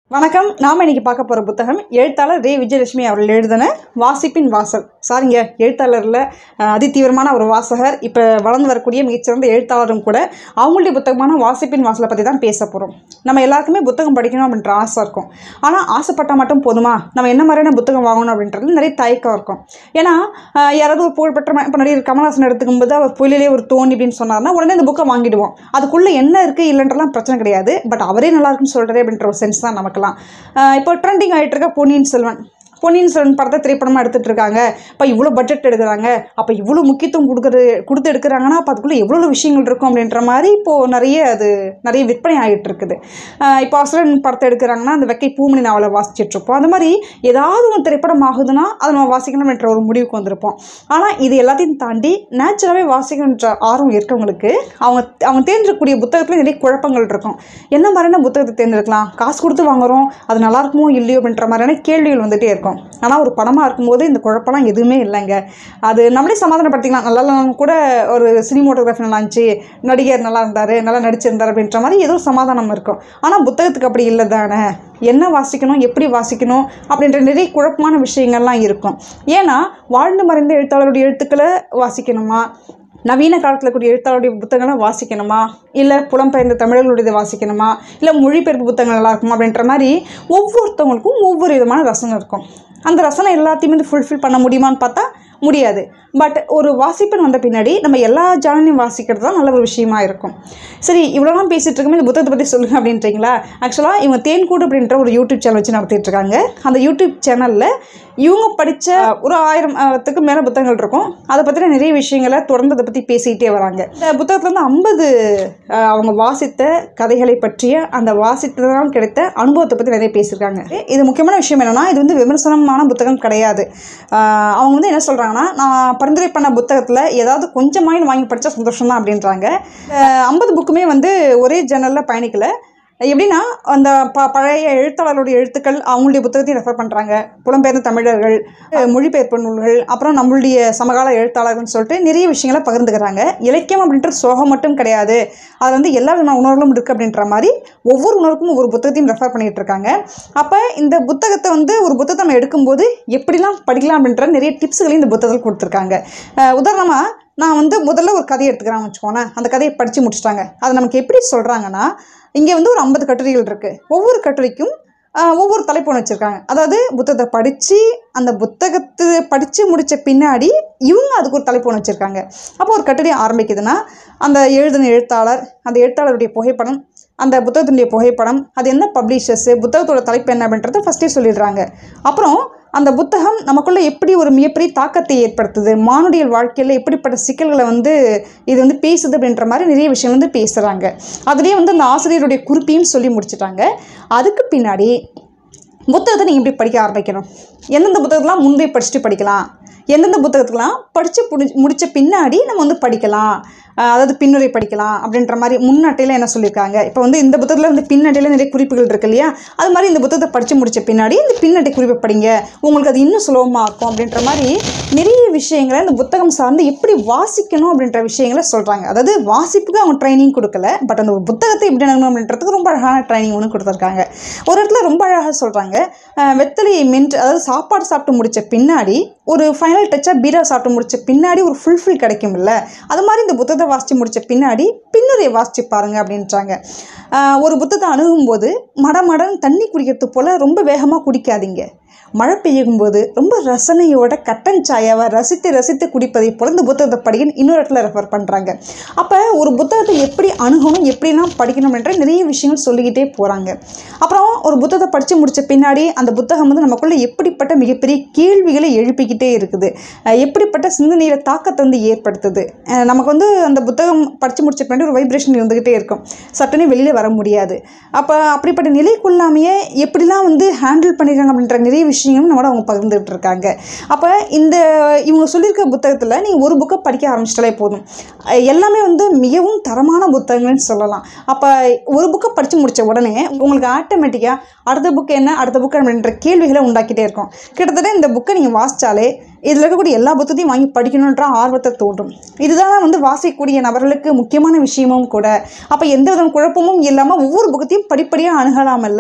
வணக்கம் நாம் இன்னைக்கு பார்க்க போகிற புத்தகம் எழுத்தாளர் ரே விஜயலட்சுமி அவர்கள் எழுதின வாசிப்பின் வாசல் சாரிங்க எழுத்தாளரில் அஹ், அதிதீவிரமான ஒரு வாசகர் இப்போ வளர்ந்து வரக்கூடிய மிகச்சிறந்த எழுத்தாளரும் கூட அவங்களுடைய புத்தகமான வாசிப்பின் வாசலை பற்றி தான் பேச போகிறோம் நம்ம எல்லாருக்குமே புத்தகம் படிக்கணும் அப்படின்ற ஆசை இருக்கும் ஆனால் ஆசைப்பட்டால் மட்டும் போதுமா நம்ம என்ன மாதிரியான புத்தகம் வாங்கணும் அப்படின்றது நிறைய தயக்கம் இருக்கும் ஏன்னா அஹ், யாராவது ஒரு புகழ்பெற்ற இப்போ நடிகர் கமல்ஹாசன் எடுத்துக்கும் போது அவர் புயலிலே ஒரு தோணி அப்படின்னு சொன்னார்னா உடனே இந்த புக்கை வாங்கிடுவோம் அதுக்குள்ளே என்ன இருக்குது இல்லைன்றலாம் பிரச்சனை கிடையாது பட் அவரே நல்லா இருக்குன்னு சொல்கிறே அப்படின்ற ஒரு சென்ஸ் தான் நமக்குலாம் அஹ் இப்போ ட்ரெண்டிங் ஆகிட்டு இருக்க பொன்னியின் செல்வன் பொன்னியின் செல்வன் படத்தை திரைப்படமாக எடுத்துகிட்டு இருக்காங்க இப்போ இவ்வளோ பட்ஜெட் எடுக்கிறாங்க அப்போ இவ்வளோ முக்கியத்துவம் கொடுக்குறது கொடுத்து எடுக்கிறாங்கன்னா அப்போ அதுக்குள்ளே எவ்வளோ விஷயங்கள் இருக்கும் அப்படின்ற மாதிரி இப்போது நிறைய அது நிறைய விற்பனை ஆகிட்டு இருக்குது அஹ் இப்போ அசுரன் படத்தை எடுக்கிறாங்கன்னா அந்த வெக்கை பூமணி நாவலை வாசிச்சுட்டு இருப்போம் அந்த மாதிரி ஏதாவது ஒரு திரைப்படம் ஆகுதுன்னா அதை நம்ம வாசிக்கணும் என்ற ஒரு முடிவுக்கு வந்திருப்போம் ஆனால் இது எல்லாத்தையும் தாண்டி நேச்சுரலாகவே வாசிக்கணுன்ற ஆர்வம் இருக்கவங்களுக்கு அவங்க அவங்க தேர்ந்தெடுக்கக்கூடிய புத்தகத்தில் நிறைய குழப்பங்கள் இருக்கும் என்ன மாதிரியான புத்தகத்தை தேர்ந்தெடுக்கலாம் காசு கொடுத்து வாங்குறோம் அது நல்லா இருக்குமோ இல்லையோ அப்படின்ற மாதிரியான கேள்விகள் வந்துட்டே இருக்கும் ஆனால் ஒரு படமாக இருக்கும்போது இந்த குழப்பம்லாம் எதுவுமே இல்லைங்க அது நம்மளே சமாதானப்படுத்திக்கலாம் நல்லா இல்லைனாலும் கூட ஒரு சினிமோட்டோகிராஃபி நல்லா இருந்துச்சு நடிகர் நல்லா இருந்தார் நல்லா நடிச்சிருந்தார் அப்படின்ற மாதிரி ஏதோ சமாதானம் இருக்கும் ஆனால் புத்தகத்துக்கு அப்படி இல்லை தானே என்ன வாசிக்கணும் எப்படி வாசிக்கணும் அப்படின்ற நிறைய குழப்பமான விஷயங்கள்லாம் இருக்கும் ஏன்னா வாழ்ந்து மறைந்த எழுத்தாளருடைய எழுத்துக்களை வாசிக்கணுமா நவீன காலத்தில் கூடிய எழுத்தாளருடைய புத்தகங்களை வாசிக்கணுமா இல்லை புலம்பெயர்ந்த தமிழர்களுடையதை வாசிக்கணுமா இல்லை மொழிபெயர்ப்பு புத்தகங்கள் நல்லா இருக்குமா அப்படின்ற மாதிரி ஒவ்வொருத்தவங்களுக்கும் ஒவ்வொரு விதமான ரசனை இருக்கும் அந்த ரசனை எல்லாத்தையுமே வந்து ஃபுல்ஃபில் பண்ண முடியுமான்னு பார்த்தா முடியாது பட் ஒரு வாசிப்பன் வந்த பின்னாடி நம்ம எல்லா ஜானனையும் வாசிக்கிறது தான் நல்ல ஒரு விஷயமா இருக்கும் சரி இவ்வளோலாம் பேசிகிட்டு இருக்கும்போது இந்த புத்தகத்தை பற்றி சொல்லுங்க அப்படின்றீங்களா ஆக்சுவலாக இவங்க தேன்கூடு அப்படின்ற ஒரு யூடியூப் சேனல் வச்சு நடத்திட்டு இருக்காங்க அந்த யூடியூப் சேனலில் இவங்க படித்த ஒரு ஆயிரம் த்துக்கு மேலே புத்தகங்கள் இருக்கும் அதை பற்றின நிறைய விஷயங்களை தொடர்ந்து அதை பற்றி பேசிக்கிட்டே வராங்க இந்த புத்தகத்தில் வந்து ஐம்பது அவங்க வாசித்த கதைகளை பற்றிய அந்த வாசித்ததால் கிடைத்த அனுபவத்தை பற்றி நிறைய பேசியிருக்காங்க இது முக்கியமான விஷயம் என்னென்னா இது வந்து விமர்சனமான புத்தகம் கிடையாது ஆஹ் அவங்க வந்து என்ன சொல்கிறாங்கன்னா நான் பரிந்துரை பண்ண புத்தகத்தில் ஏதாவது கொஞ்சமாயும் வாங்கி படித்தா சந்தோஷம் தான் அப்படின்றாங்க ஐம்பது புக்குமே வந்து ஒரே ஜன்னலில் பயணிக்கலை எப்படின்னா அந்த ப பழைய எழுத்தாளர்களுடைய எழுத்துக்கள் அவங்களுடைய புத்தகத்தையும் ரெஃபர் பண்ணுறாங்க புலம்பெயர்ந்த தமிழர்கள் அஹ் மொழிபெயர்ப்பு நூல்கள் அப்புறம் நம்மளுடைய சமகால எழுத்தாளர்கள்னு சொல்லிட்டு நிறைய விஷயங்களை பகிர்ந்துக்கிறாங்க இலக்கியம் அப்படின்ற சோகம் மட்டும் கிடையாது அதில் வந்து எல்லா விதமான உணர்வுகளும் இருக்குது அப்படின்ற மாதிரி ஒவ்வொரு உணர்வுக்கும் ஒவ்வொரு புத்தகத்தையும் ரெஃபர் பண்ணிகிட்டு இருக்காங்க அப்போ இந்த புத்தகத்தை வந்து ஒரு புத்தகத்தை நம்ம எடுக்கும்போது எப்படிலாம் படிக்கலாம் அப்படின்ற நிறைய டிப்ஸுகளையும் இந்த புத்தகத்தில் கொடுத்துருக்காங்க உதாரணமாக நான் வந்து முதல்ல ஒரு கதையை எடுத்துக்கிறேன் வச்சுக்கோங்களேன் அந்த கதையை படித்து முடிச்சிட்டாங்க அது நமக்கு எப்படி சொல்கிறாங்கன்னா இங்கே வந்து ஒரு ஐம்பது கட்டுரைகள் இருக்குது ஒவ்வொரு கட்டுரைக்கும் ஆஹ், ஒவ்வொரு தலைப்பு ஒன்று வச்சுருக்காங்க அதாவது புத்தகத்தை படித்து அந்த புத்தகத்தை படித்து முடித்த பின்னாடி இவங்க அதுக்கு ஒரு தலைப்பு ஒன்று வச்சுருக்காங்க அப்போ ஒரு கட்டுரை ஆரம்பிக்குதுன்னா அந்த எழுதின எழுத்தாளர் அந்த எழுத்தாளருடைய புகைப்படம் அந்த புத்தகத்தினுடைய புகைப்படம் அது என்ன பப்ளிஷர்ஸு புத்தகத்தோட தலைப்பு என்ன அப்படின்றத ஃபஸ்ட்டே சொல்லிடுறாங்க அப்புறம் அந்த புத்தகம் நமக்குள்ளே எப்படி ஒரு மிகப்பெரிய தாக்கத்தை ஏற்படுத்துது மானுடியல் வாழ்க்கையில் எப்படிப்பட்ட சிக்கல்களை வந்து இது வந்து பேசுது அப்படின்ற மாதிரி நிறைய விஷயம் வந்து பேசுகிறாங்க அதுலேயே வந்து அந்த ஆசிரியருடைய குறிப்பையும் சொல்லி முடிச்சிட்டாங்க அதுக்கு பின்னாடி புத்தகத்தை நீங்கள் எப்படி படிக்க ஆரம்பிக்கணும் எந்தெந்த புத்தகத்தெலாம் முன்பே படிச்சுட்டு படிக்கலாம் எந்தெந்த புத்தகத்துக்கெலாம் படித்து புடி முடித்த பின்னாடி நம்ம வந்து படிக்கலாம் ஆஹ் அதாவது பின்னுரை படிக்கலாம் அப்படின்ற மாதிரி முன்னட்டையில் என்ன சொல்லியிருக்காங்க இப்போ வந்து இந்த புத்தகத்தில் வந்து பின்னட்டையில் நிறைய குறிப்புகள் இருக்கு இல்லையா அது மாதிரி இந்த புத்தகத்தை படித்து முடித்த பின்னாடி இந்த பின்னட்டை குறிப்பை படிங்க உங்களுக்கு அது இன்னும் சுலபமாக இருக்கும் அப்படின்ற மாதிரி நிறைய விஷயங்களை இந்த புத்தகம் சார்ந்து எப்படி வாசிக்கணும் அப்படின்ற விஷயங்களை சொல்கிறாங்க அதாவது வாசிப்புக்கு அவங்க ட்ரைனிங் கொடுக்கல பட் அந்த ஒரு புத்தகத்தை எப்படி அணுகணும் அப்படின்றதுக்கு ரொம்ப அழகான ட்ரைனிங் ஒன்று கொடுத்துருக்காங்க ஒரு இடத்துல ரொம்ப அழகாக சொல்கிறாங்க வெத்தலையை மென்று அதாவது சாப்பாடு சாப்பிட்டு முடித்த பின்னாடி ஒரு ஃபைனல் டச்சாக பீரா சாப்பிட்டு முடித்த பின்னாடி ஒரு ஃபுல்ஃபில் கிடைக்கும்ல அது மாதிரி இந்த புத்தகத்தை வாசித்து முடித்த பின்னாடி பின்னுரையை வாசித்து பாருங்க அப்படின்றாங்க ஆஹ் ஒரு புத்தகத்தை அணுகும்போது மடமடன் தண்ணி குடிக்கிறது போல் ரொம்ப வேகமாக குடிக்காதீங்க மழை பெய்யும் போது ரொம்ப ரசனையோட கட்டன் சாயாவை ரசித்து ரசித்து குடிப்பதை போல இந்த புத்தகத்தை படிக்க இன்னொரு இடத்துல ரெஃபர் பண்ணுறாங்க அப்போ ஒரு புத்தகத்தை எப்படி அணுகணும் எப்படிலாம் படிக்கணும் என்ற நிறைய விஷயங்கள் சொல்லிக்கிட்டே போகிறாங்க அப்புறம் ஒரு புத்தகத்தை படித்து முடித்த பின்னாடி அந்த புத்தகம் வந்து நமக்குள்ளே எப்படிப்பட்ட மிகப்பெரிய கேள்விகளை எழுப்பிக்கிட்டே இருக்குது அஹ் எப்படிப்பட்ட சிந்தனையில் தாக்கத்தை வந்து ஏற்படுத்துது அஹ் நமக்கு வந்து அந்த புத்தகம் படித்து முடிச்ச பின்னாடி ஒரு வைப்ரேஷன் இருந்துக்கிட்டே இருக்கும் சட்டுன்னு வெளியில் வர முடியாது அப்போ அப்படிப்பட்ட நிலைக்குள்ளாமையே எப்படிலாம் வந்து ஹேண்டில் பண்ணிடுறாங்க அப்படின்ற நிறைய விஷயங்களும் நம்மளோட அவங்க பகிர்ந்துட்டு இருக்காங்க அப்போ இந்த இவங்க சொல்லியிருக்க புத்தகத்தில் நீங்கள் ஒரு புக்கை படிக்க ஆரம்பிச்சிட்டாலே போதும் அஹ் எல்லாமே வந்து மிகவும் தரமான புத்தகங்கள்னு சொல்லலாம் அப்போ ஒரு புக்கை படித்து முடித்த உடனே உங்களுக்கு ஆட்டோமேட்டிக்காக அடுத்த புக்கு என்ன அடுத்த புக்கு அப்படின்ற கேள்விகளை உண்டாக்கிட்டே இருக்கும் கிட்டத்தட்ட இந்த புக்கை நீங்கள் வாசித்தாலே இதில் இருக்கக்கூடிய எல்லா புத்தகத்தையும் வாங்கி படிக்கணுன்ற ஆர்வத்தை தோன்றும் இதுதான் வந்து வாசிக்கக்கூடிய நபர்களுக்கு முக்கியமான விஷயமும் கூட அப்போ எந்த வித குழப்பமும் இல்லாமல் ஒவ்வொரு புக்கத்தையும் படிப்படியாக அணுகலாமல்ல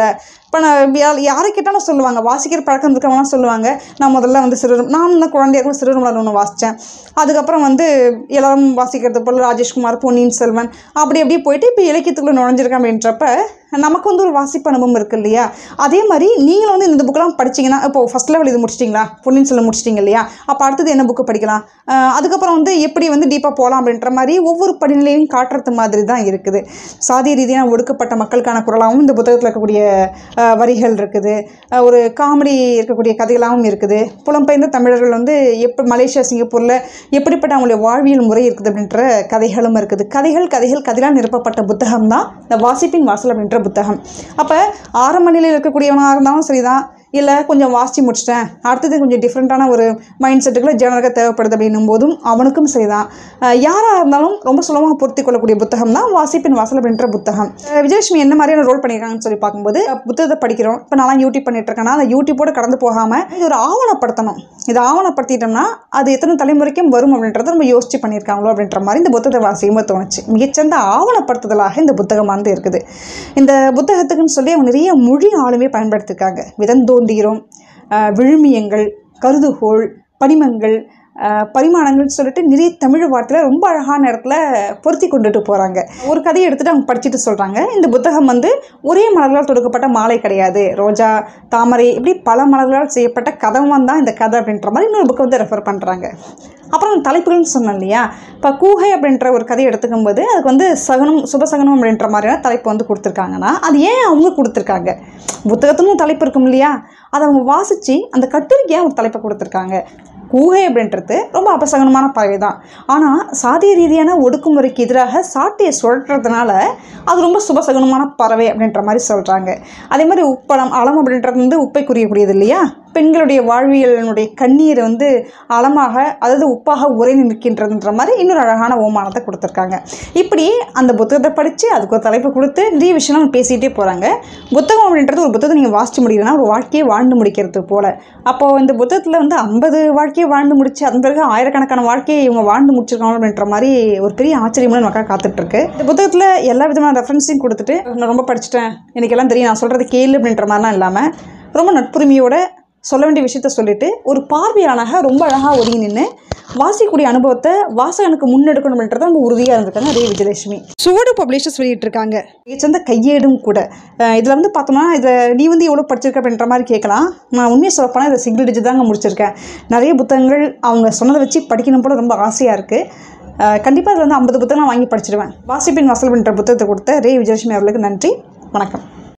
இப்போ நான் யா- யாரை கேட்டாலும் சொல்லுவாங்க வாசிக்கிற பழக்கம் இருக்கவங்களாம் சொல்லுவாங்க நான் முதல்ல வந்து சிறு நான் இன்னும் குழந்தையா கூட சிறுமலர் ஒன்று வாசித்தேன் அதுக்கப்புறம் வந்து எல்லாரும் வாசிக்கிறது போல் ராஜேஷ்குமார் பொன்னியின் செல்வன் அப்படி அப்படியே போயிட்டு இப்போ இலக்கியத்துக்குள்ளே நுழைஞ்சிருக்கேன் அப்படின்றப்ப நமக்கு வந்து ஒரு வாசிப்பு அனுபவம் இருக்கு இல்லையா அதே மாதிரி நீங்களும் வந்து இந்த புக்கெல்லாம் படிச்சீங்கன்னா இப்போ ஃபஸ்ட் லெவல் இது முடிச்சிட்டிங்களா பொன்னியின் செல்வன் முடிச்சிட்டிங்க இல்லையா அப்போ அடுத்தது என்ன புக்கு படிக்கலாம் அஹ் அதுக்கப்புறம் வந்து எப்படி வந்து டீப்பாக போகலாம் அப்படின்ற மாதிரி ஒவ்வொரு படிநிலையும் காட்டுறது மாதிரி தான் இருக்குது சாதி ரீதியாக ஒடுக்கப்பட்ட மக்களுக்கான குரலாகவும் இந்த புத்தகத்தில் இருக்கக்கூடிய அஹ், வரிகள் இருக்குது அஹ், ஒரு காமெடி இருக்கக்கூடிய கதைகளாகவும் இருக்குது புலம்பெயர்ந்த தமிழர்கள் வந்து எப்போ மலேசியா சிங்கப்பூரில் எப்படிப்பட்ட அவங்களுடைய வாழ்வியல் முறை இருக்குது அப்படின்ற கதைகளும் இருக்குது கதைகள் கதைகள் கதைகளால் நிரப்பப்பட்ட புத்தகம் தான் இந்த வாசிப்பின் வாசல் அப்படின்ற புத்தகம் அப்போ ஆரம்ப நிலையில் இருக்கக்கூடியவனாக இருந்தாலும் சரிதான் இல்லை கொஞ்சம் வாசித்து முடிச்சிட்டேன் அடுத்தது கொஞ்சம் டிஃப்ரெண்ட்டான ஒரு மைண்ட் செட்டுக்குள்ள ஜேர்னலாக தேவைப்படுது அப்படின்னும் போதும் அவனுக்கும் சரிதான் அஹ் யாராக இருந்தாலும் ரொம்ப சுலபமாக பொருத்தி கொள்ளக்கூடிய புத்தகம் தான் வாசிப்பின் வாசல் அப்படின்ற புத்தகம் அஹ் விஜயலட்சுமி என்ன மாதிரியான ரோல் பண்ணியிருக்காங்கன்னு சொல்லி பார்க்கும்போது அஹ் புத்தகத்தை படிக்கிறோம் இப்போ நான் யூடியூப் பண்ணிட்டு இருக்கேன்னா அந்த யூடியூப்போட கடந்து போகாமல் இது ஒரு ஆவணப்படுத்தணும் இதை ஆவணப்படுத்திட்டோம்னா அது எத்தனை தலைமுறைக்கும் வரும் அப்படின்றத நம்ம யோசிச்சு பண்ணியிருக்காங்களோ அப்படின்ற மாதிரி இந்த புத்தகத்தை வாசிக்கும்போது தோணுச்சு மிகச்சிறந்த ஆவணப்படுத்துதலாக இந்த புத்தகமானது இருக்குது இந்த புத்தகத்துக்குன்னு சொல்லி அவங்க நிறைய மொழி ஆளுமே பயன்படுத்தியிருக்காங்க விதந்தோந்தீரம் அஹ், விழுமியங்கள் கருதுகோள் படிமங்கள் அஹ், பரிமாணங்கள்னு சொல்லிட்டு நிறைய தமிழ் வார்த்தையில ரொம்ப அழகான இடத்துல பொருத்தி கொண்டுட்டு போகிறாங்க ஒரு கதையை எடுத்துகிட்டு அவங்க படிச்சுட்டு சொல்கிறாங்க இந்த புத்தகம் வந்து ஒரே மலர்களால் தொடுக்கப்பட்ட மாலை கிடையாது ரோஜா தாமரை இப்படி பல மலர்களால் செய்யப்பட்ட கதவம் தான் இந்த கதை அப்படின்ற மாதிரி இன்னொரு புக்கை வந்து ரெஃபர் பண்ணுறாங்க அப்புறம் தலைப்புகள்னு சொன்னேன் இல்லையா இப்போ கூகை அப்படின்ற ஒரு கதையை எடுத்துக்கும் போது அதுக்கு வந்து சகனம் சுபசகனம் அப்படின்ற மாதிரியான தலைப்பு வந்து கொடுத்துருக்காங்கன்னா அது ஏன் அவங்க கொடுத்துருக்காங்க புத்தகத்துக்கும் தலைப்பு இருக்கும் இல்லையா அதை அவங்க வாசித்து அந்த கட்டுரைக்கு ஏன் ஒரு தலைப்பை கொடுத்துருக்காங்க கூகை அப்படின்றது ரொம்ப அபசகனமான பறவை தான் ஆனால் சாதிய ரீதியான ஒடுக்குமுறைக்கு எதிராக சாட்டையை சுழற்றுறதுனால அது ரொம்ப சுபசகனமான பறவை அப்படின்ற மாதிரி சொல்கிறாங்க அதே மாதிரி உப்பளம் அளம் அப்படின்றது வந்து உப்பை குறியக்கூடியது இல்லையா பெண்களுடைய வாழ்வியலினுடைய கண்ணீரை வந்து அளமாக அதாவது உப்பாக உறைந்து நிற்கின்றதுன்ற மாதிரி இன்னொரு அழகான ஓமானத்தை கொடுத்துருக்காங்க இப்படி அந்த புத்தகத்தை படித்து அதுக்கு ஒரு தலைப்பு கொடுத்து நிறைய விஷயம் நம்ம பேசிகிட்டே போகிறாங்க புத்தகம் அப்படின்றது ஒரு புத்தகத்தை நீங்கள் வாசித்து முடியலன்னா ஒரு வாழ்க்கையை வாழ்ந்து முடிக்கிறது போல் அப்போது இந்த புத்தகத்தில் வந்து ஐம்பது வாழ்க்கையை வாழ்ந்து முடிச்சு அதன் பிறகு ஆயிரக்கணக்கான வாழ்க்கையை இவங்க வாழ்ந்து முடிச்சிருக்காங்க அப்படின்ற மாதிரி ஒரு பெரிய ஆச்சரியமான மக்கள் காத்துட்ருக்கு இந்த புத்தகத்தில் எல்லா விதமான ரெஃபரன்ஸையும் கொடுத்துட்டு நான் ரொம்ப படிச்சிட்டேன் எனக்கு எல்லாம் தெரியும் நான் சொல்கிறது கேளு அப்படின்ற மாதிரிலாம் இல்லாமல் ரொம்ப நட்புரிமையோட சொல்ல வேண்டிய விஷயத்த சொல்லிட்டு ஒரு பார்வையாளனாக ரொம்ப அழகாக ஒதுங்கி நின்று வாசிக்கக்கூடிய அனுபவத்தை வாசகனுக்கு முன்னெடுக்கணும் அப்படின்றத ரொம்ப உறுதியாக இருந்திருக்காங்க ரே விஜயலட்சுமி சுவடு பப்ளிஷர்ஸ் வெளியிட்டிருக்காங்க மிகச்சிறந்த கையேடும் கூட இதில் வந்து பார்த்தோம்னா இதை நீ வந்து எவ்வளோ படிச்சிருக்க அப்படின்ற மாதிரி கேட்கலாம் நான் உண்மையை சொல்லப்போனால் இதை சிங்கிள் டிஜிட் தாங்க முடிச்சிருக்கேன் நிறைய புத்தகங்கள் அவங்க சொன்னதை வச்சு படிக்கணும் போல ரொம்ப ஆசையாக இருக்குது கண்டிப்பாக இதில் வந்து ஐம்பது புத்தகம் நான் வாங்கி படிச்சிடுவேன் வாசிப்பின் வாசல் பண்ணுற புத்தகத்தை கொடுத்த ரே விஜயலட்சுமி அவர்களுக்கு நன்றி வணக்கம்